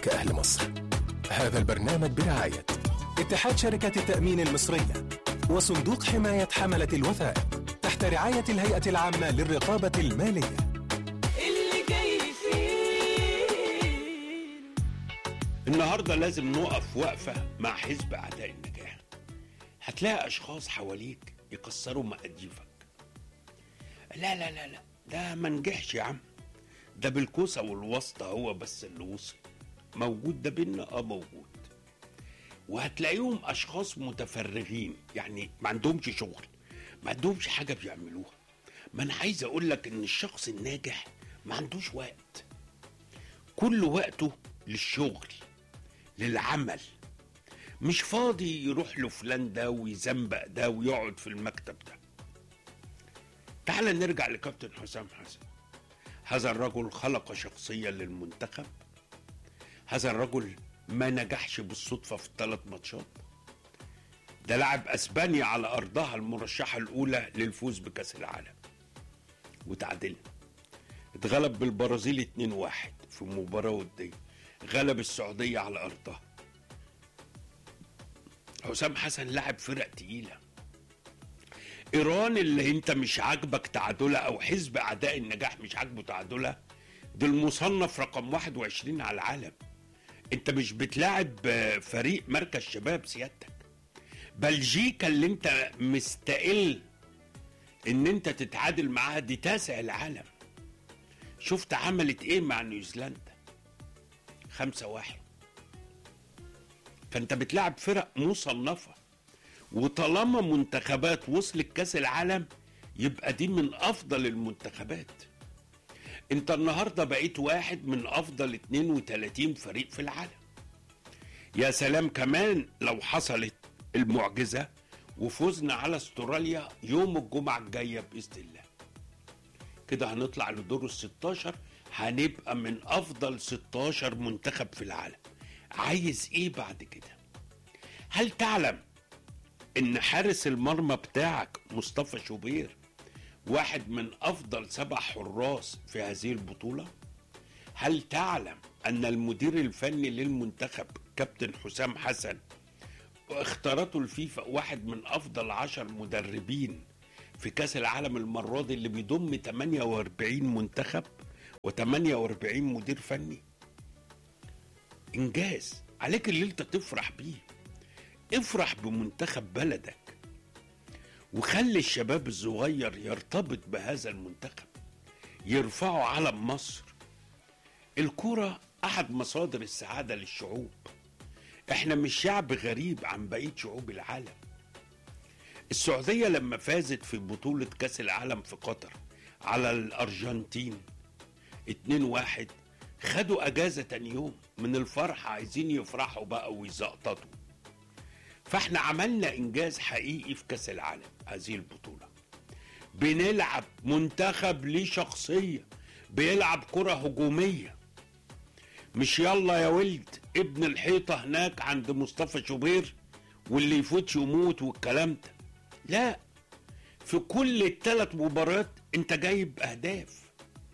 إليك أهل مصر هذا البرنامج برعاية اتحاد شركات التأمين المصرية وصندوق حماية حملة الوثائق تحت رعاية الهيئة العامة للرقابة المالية اللي جاي فيه النهارده لازم نقف وقفه مع حزب اعداء النجاح هتلاقي اشخاص حواليك يكسروا مقاديفك لا لا لا لا ده ما نجحش يا عم ده بالكوسه والواسطه هو بس اللي وصل موجود ده بينا اه موجود وهتلاقيهم اشخاص متفرغين يعني ما عندهمش شغل ما عندهمش حاجه بيعملوها ما انا عايز اقول لك ان الشخص الناجح ما عندوش وقت كل وقته للشغل للعمل مش فاضي يروح له فلان ده ويزنبق ده ويقعد في المكتب ده تعال نرجع لكابتن حسام حسن هذا الرجل خلق شخصية للمنتخب هذا الرجل ما نجحش بالصدفة في الثلاث ماتشات ده لعب اسبانيا على ارضها المرشحة الاولى للفوز بكأس العالم وتعادلنا اتغلب بالبرازيل 2-1 في مباراة ودية غلب السعودية على أرضها حسام حسن لعب فرق تقيلة إيران اللي أنت مش عاجبك تعادلها أو حزب أعداء النجاح مش عاجبه تعادلها ده المصنف رقم 21 على العالم أنت مش بتلاعب فريق مركز شباب سيادتك بلجيكا اللي أنت مستقل إن أنت تتعادل معاها دي تاسع العالم شفت عملت إيه مع نيوزيلندا خمسة واحد فانت بتلعب فرق مصنفة وطالما منتخبات وصلت كاس العالم يبقى دي من افضل المنتخبات انت النهاردة بقيت واحد من افضل 32 فريق في العالم يا سلام كمان لو حصلت المعجزة وفوزنا على استراليا يوم الجمعة الجاية بإذن الله كده هنطلع لدور ال 16 هنبقى من افضل 16 منتخب في العالم عايز ايه بعد كده هل تعلم ان حارس المرمى بتاعك مصطفى شوبير واحد من افضل سبع حراس في هذه البطولة هل تعلم ان المدير الفني للمنتخب كابتن حسام حسن اختارته الفيفا واحد من افضل عشر مدربين في كاس العالم المرة دي اللي بيضم 48 منتخب و48 مدير فني انجاز عليك اللي انت تفرح بيه افرح بمنتخب بلدك وخلي الشباب الصغير يرتبط بهذا المنتخب يرفعوا علم مصر الكرة احد مصادر السعادة للشعوب احنا مش شعب غريب عن بقية شعوب العالم السعودية لما فازت في بطولة كأس العالم في قطر على الأرجنتين 2-1 خدوا أجازة تاني يوم من الفرحة عايزين يفرحوا بقى ويزقططوا فاحنا عملنا إنجاز حقيقي في كأس العالم هذه البطولة بنلعب منتخب ليه شخصية بيلعب كرة هجومية مش يلا يا ولد ابن الحيطة هناك عند مصطفى شوبير واللي يفوت يموت والكلام ده لا في كل الثلاث مباريات انت جايب اهداف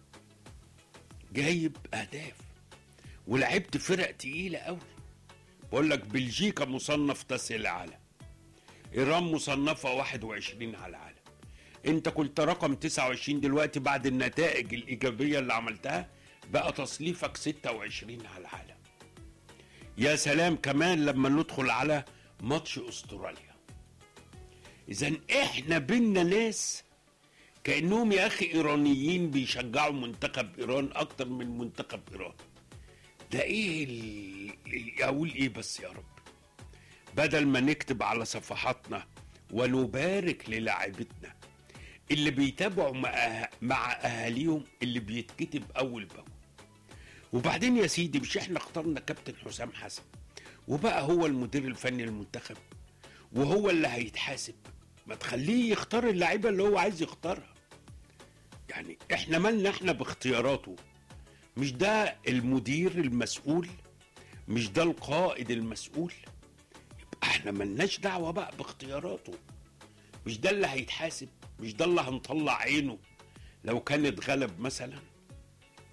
جايب اهداف ولعبت فرق تقيله قوي بقول لك بلجيكا مصنف تاسع العالم ايران مصنفه 21 على العالم انت كنت رقم 29 دلوقتي بعد النتائج الايجابيه اللي عملتها بقى تصنيفك 26 على العالم يا سلام كمان لما ندخل على ماتش استراليا اذا احنا بينا ناس كانهم يا اخي ايرانيين بيشجعوا منتخب ايران اكتر من منتخب ايران ده ايه ال- اقول ايه بس يا رب بدل ما نكتب على صفحاتنا ونبارك للاعبتنا اللي بيتابعوا مع مع اهاليهم اللي بيتكتب اول باول وبعدين يا سيدي مش احنا اخترنا كابتن حسام حسن وبقى هو المدير الفني للمنتخب وهو اللي هيتحاسب ما تخليه يختار اللعيبه اللي هو عايز يختارها يعني احنا مالنا احنا باختياراته مش ده المدير المسؤول مش ده القائد المسؤول يبقى احنا ملناش دعوه بقى باختياراته مش ده اللي هيتحاسب مش ده اللي هنطلع عينه لو كان اتغلب مثلا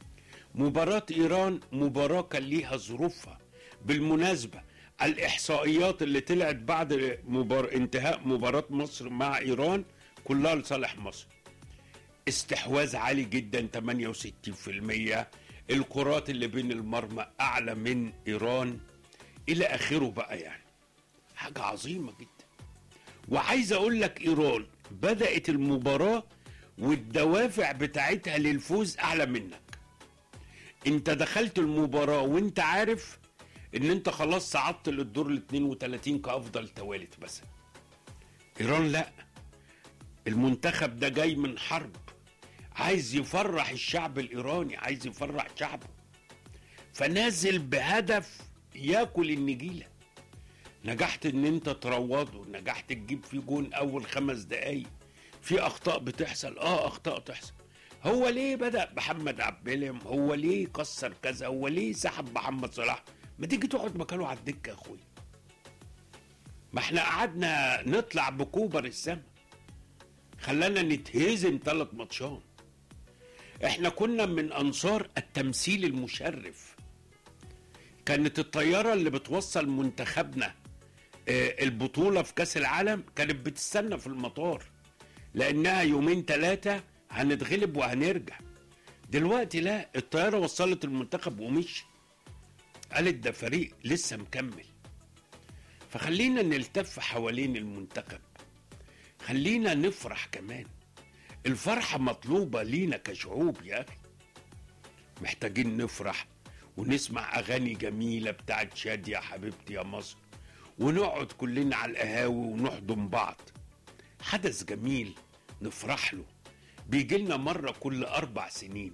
مباراة إيران مباراة كان ليها ظروفها بالمناسبة الإحصائيات اللي طلعت بعد مبار... انتهاء مباراة مصر مع إيران كلها لصالح مصر استحواذ عالي جدا 68% الكرات اللي بين المرمى أعلى من إيران إلى آخره بقى يعني حاجة عظيمة جدا وعايز أقول لك إيران بدأت المباراة والدوافع بتاعتها للفوز أعلى منك انت دخلت المباراة وانت عارف ان انت خلاص صعدت للدور ال 32 كافضل توالت بس ايران لا المنتخب ده جاي من حرب عايز يفرح الشعب الايراني عايز يفرح شعبه فنازل بهدف ياكل النجيله نجحت ان انت تروضه نجحت تجيب فيه جون اول خمس دقايق في اخطاء بتحصل اه اخطاء تحصل هو ليه بدا محمد عبد المنعم هو ليه كسر كذا هو ليه سحب محمد صلاح ما تيجي تقعد مكانه على الدكه يا اخويا ما احنا قعدنا نطلع بكوبر السما خلانا نتهزم ثلاث ماتشات احنا كنا من انصار التمثيل المشرف كانت الطياره اللي بتوصل منتخبنا آه، البطوله في كاس العالم كانت بتستنى في المطار لانها يومين ثلاثه هنتغلب وهنرجع دلوقتي لا الطياره وصلت المنتخب ومشي قالت ده فريق لسه مكمل فخلينا نلتف حوالين المنتخب خلينا نفرح كمان الفرحة مطلوبة لينا كشعوب يا أخي محتاجين نفرح ونسمع أغاني جميلة بتاعت شادية يا حبيبتي يا مصر ونقعد كلنا على القهاوي ونحضن بعض حدث جميل نفرح له بيجي لنا مرة كل أربع سنين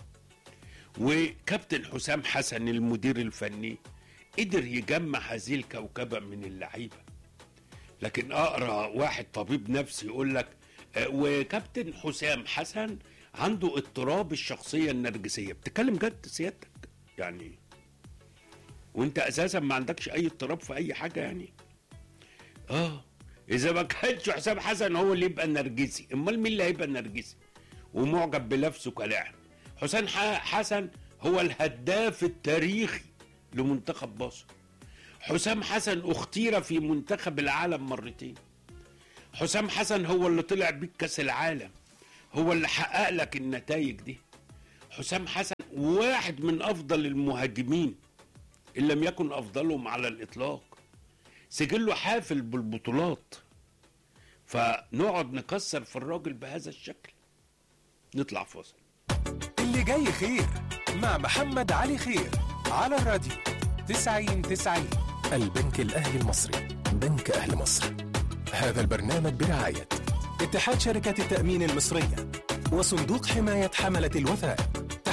وكابتن حسام حسن المدير الفني قدر يجمع هذه الكوكبة من اللعيبة لكن أقرأ واحد طبيب نفسي يقول لك آه، وكابتن حسام حسن عنده اضطراب الشخصية النرجسية بتتكلم جد سيادتك يعني وانت اساسا ما عندكش اي اضطراب في اي حاجة يعني اه اذا ما كانش حسام حسن هو اللي يبقى نرجسي امال مين اللي هيبقى نرجسي ومعجب بنفسه كلاعب حسام ح- حسن هو الهداف التاريخي لمنتخب مصر حسام حسن اختير في منتخب العالم مرتين حسام حسن هو اللي طلع بيك كاس العالم هو اللي حقق لك النتائج دي حسام حسن واحد من افضل المهاجمين ان لم يكن افضلهم على الاطلاق سجله حافل بالبطولات فنقعد نكسر في الراجل بهذا الشكل نطلع فاصل اللي جاي خير مع محمد علي خير على الراديو 90 90 البنك الأهلي المصري بنك أهل مصر هذا البرنامج برعاية اتحاد شركات التأمين المصرية وصندوق حماية حملة الوثائق